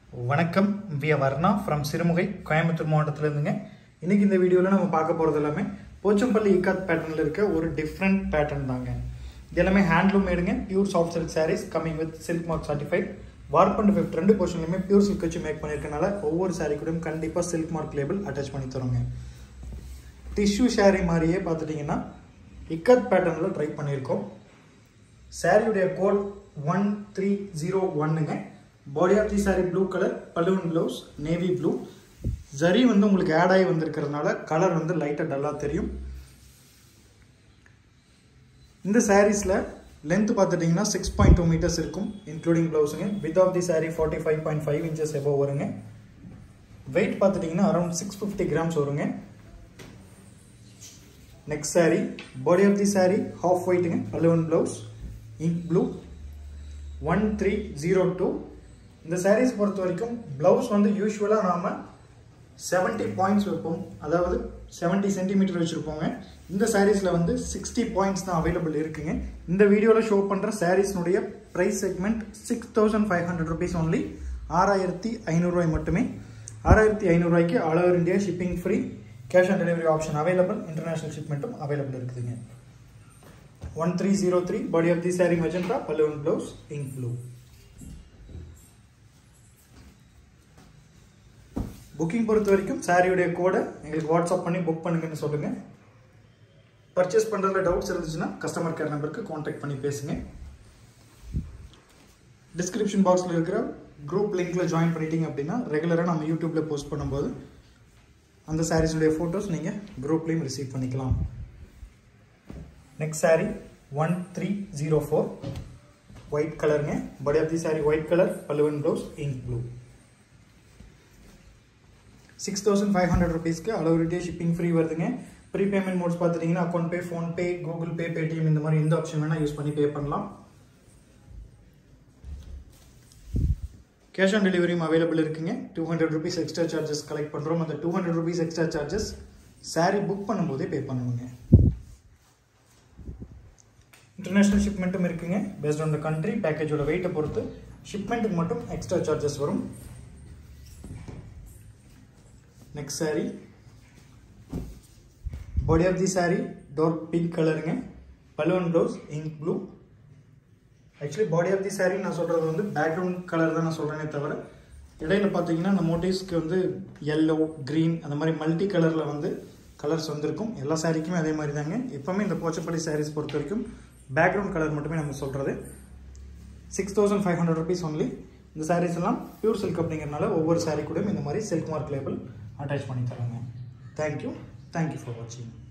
வணக்கம் V Varna from Sirumugai Coimbatore மாவட்டத்துல இருந்துங்க இன்னைக்கு இந்த வீடியோவில் நம்ம பார்க்க போகிறது எல்லாமே போச்சம்பள்ளி இக்காத் பேட்டர்னில் இருக்க ஒரு டிஃப்ரெண்ட் பேட்டர்ன் தாங்க இது எல்லாமே ஹேண்ட்லூம் மேடுங்க pure soft silk saris coming with silk mark certified warp and weft ரெண்டு போர்ஷன்லையுமே பியூர் சில்க் வச்சு மேக் பண்ணியிருக்கனால ஒவ்வொரு சாரீ கூடயும் கண்டிப்பாக சில்க் மார்க் லேபிள் அட்டாச் பண்ணி தரோங்க டிஷ்யூ ஷேரி மாதிரியே பார்த்துட்டிங்கன்னா இக்கத் பேட்டர்னில் ட்ரை பண்ணியிருக்கோம் சாரியுடைய கோட் ஒன் த்ரீ ஜீரோ ஒன்னுங்க body of the sari blue colour balloon blouse navy blue zari வந்து உங்களுக்கு ஆட் ஆகி வந்திருக்கிறதுனால கலர் வந்து லைட்டாக டல்லாக தெரியும் இந்த சாரீஸில் லென்த் பார்த்துட்டிங்கன்னா சிக்ஸ் பாயிண்ட் டூ மீட்டர்ஸ் இருக்கும் இன்க்ளூடிங் ப்ளவுஸுங்க with of the sari forty five point five inches எபோ வருங்க வெயிட் பார்த்துட்டிங்கன்னா அரௌண்ட் சிக்ஸ் ஃபிஃப்டி கிராம்ஸ் வருங்க next sari body of the sari half ஒயிட்டுங்க பல்லுவன் blouse ink blue one three zero two இந்த சாரீஸ் பொறுத்த வரைக்கும் ப்ளவுஸ் வந்து யூஸ்வலாக நாம் செவன்ட்டி பாயிண்ட்ஸ் வைப்போம் அதாவது செவன்ட்டி சென்டிமீட்டர் வச்சுருப்போங்க இந்த சாரீஸில் வந்து சிக்ஸ்டி பாயிண்ட்ஸ் தான் அவைலபிள் இருக்குங்க இந்த வீடியோவில் ஷோ பண்ணுற சாரீஸ்னுடைய price segment six thousand five hundred rupees only ஆறாயிரத்தி ஐநூறுரூவாய் மட்டுமே ஆறாயிரத்தி ஐநூறுரூவாய்க்கு all over India shipping free cash on delivery option available international ஷிப்மெண்ட்டும் அவைலபிள் இருக்குதுங்க one three zero three body of the sari magenta பல்லுவன் ப்ளவுஸ் இங்க் ப்ளூ புக்கிங் பொறுத்த வரைக்கும் சாரியுடைய கோடை எங்களுக்கு வாட்ஸ்அப் பண்ணி புக் பண்ணுங்கன்னு சொல்லுங்கள் பர்ச்சேஸ் பண்ணுறதுல டவுட்ஸ் இருந்துச்சுன்னா கஸ்டமர் கேர் நம்பருக்கு காண்டாக்ட் பண்ணி பேசுங்க டிஸ்கிரிப்ஷன் பாக்ஸில் இருக்கிற குரூப் லிங்க்ல ஜாயின் பண்ணிட்டீங்க அப்படின்னா ரெகுலராக நம்ம யூடியூப்ல போஸ்ட் பண்ணும்போது அந்த சாரீஸுடைய ஃபோட்டோஸ் நீங்கள் குரூப்லேயும் ரிசீவ் பண்ணிக்கலாம் next sari one three zero four white கலருங்க body of the sari white colour பல்லுவன் blouse ink blue six thousand five hundred ருபீஸ்க்கு அளவுரிட்டே ஷிப்பிங் ஃப்ரீ வருதுங்க ப்ரீ பேமெண்ட் மோட்ஸ் பார்த்துட்டிங்கன்னா account pay PhonePe Google Pay Paytm இந்த மாதிரி எந்த ஆப்ஷன் வேணால் யூஸ் பண்ணி பே பண்ணலாம் கேஷ் ஆன் டெலிவரியும் அவைலபிள் இருக்குங்க two hundred rupees extra charges collect பண்ணுறோம் அந்த two hundred rupees extra charges sari book பண்ணும்போதே பே பண்ணணுங்க இன்டர்நேஷ்னல் ஷிப்மெண்ட்டும் இருக்குங்க பேஸ்ட் ஆன் த கண்ட்ரி பேக்கேஜோட வெயிட்டை பொறுத்து ஷிப்மெண்ட்டுக்கு மட்டும் எக்ஸ்ட்ரா சார்ஜஸ் வரும் next sari body of the sari dark pink கலருங்க balloon blouse ink blue actually body of the sari நான் சொல்கிறது வந்து பேக்ரவுண்ட் கலர் தான் நான் சொல்கிறேனே தவிர இடையில பார்த்தீங்கன்னா அந்த மோட்டிவ்ஸ்க்கு வந்து எல்லோ க்ரீன் அந்த மாதிரி மல்டி கலரில் வந்து கலர்ஸ் வந்திருக்கும் எல்லா சாரீக்குமே அதே மாதிரி தாங்க எப்போவுமே இந்த போச்சப்பள்ளி சாரீஸ் பொறுத்த வரைக்கும் பேக்ரவுண்ட் கலர் மட்டுமே நம்ம சொல்கிறது six thousand five hundred rupees only இந்த சாரீஸ் எல்லாம் பியூர் சில்க் அப்படிங்கிறனால ஒவ்வொரு சாரீ கூடயும் இந்த மாதிரி சில்க் மார்க் லேபிள் அட்டாச் பண்ணி தராங்க தேங்க்யூ தேங்க்யூ ஃபார் வாட்சிங்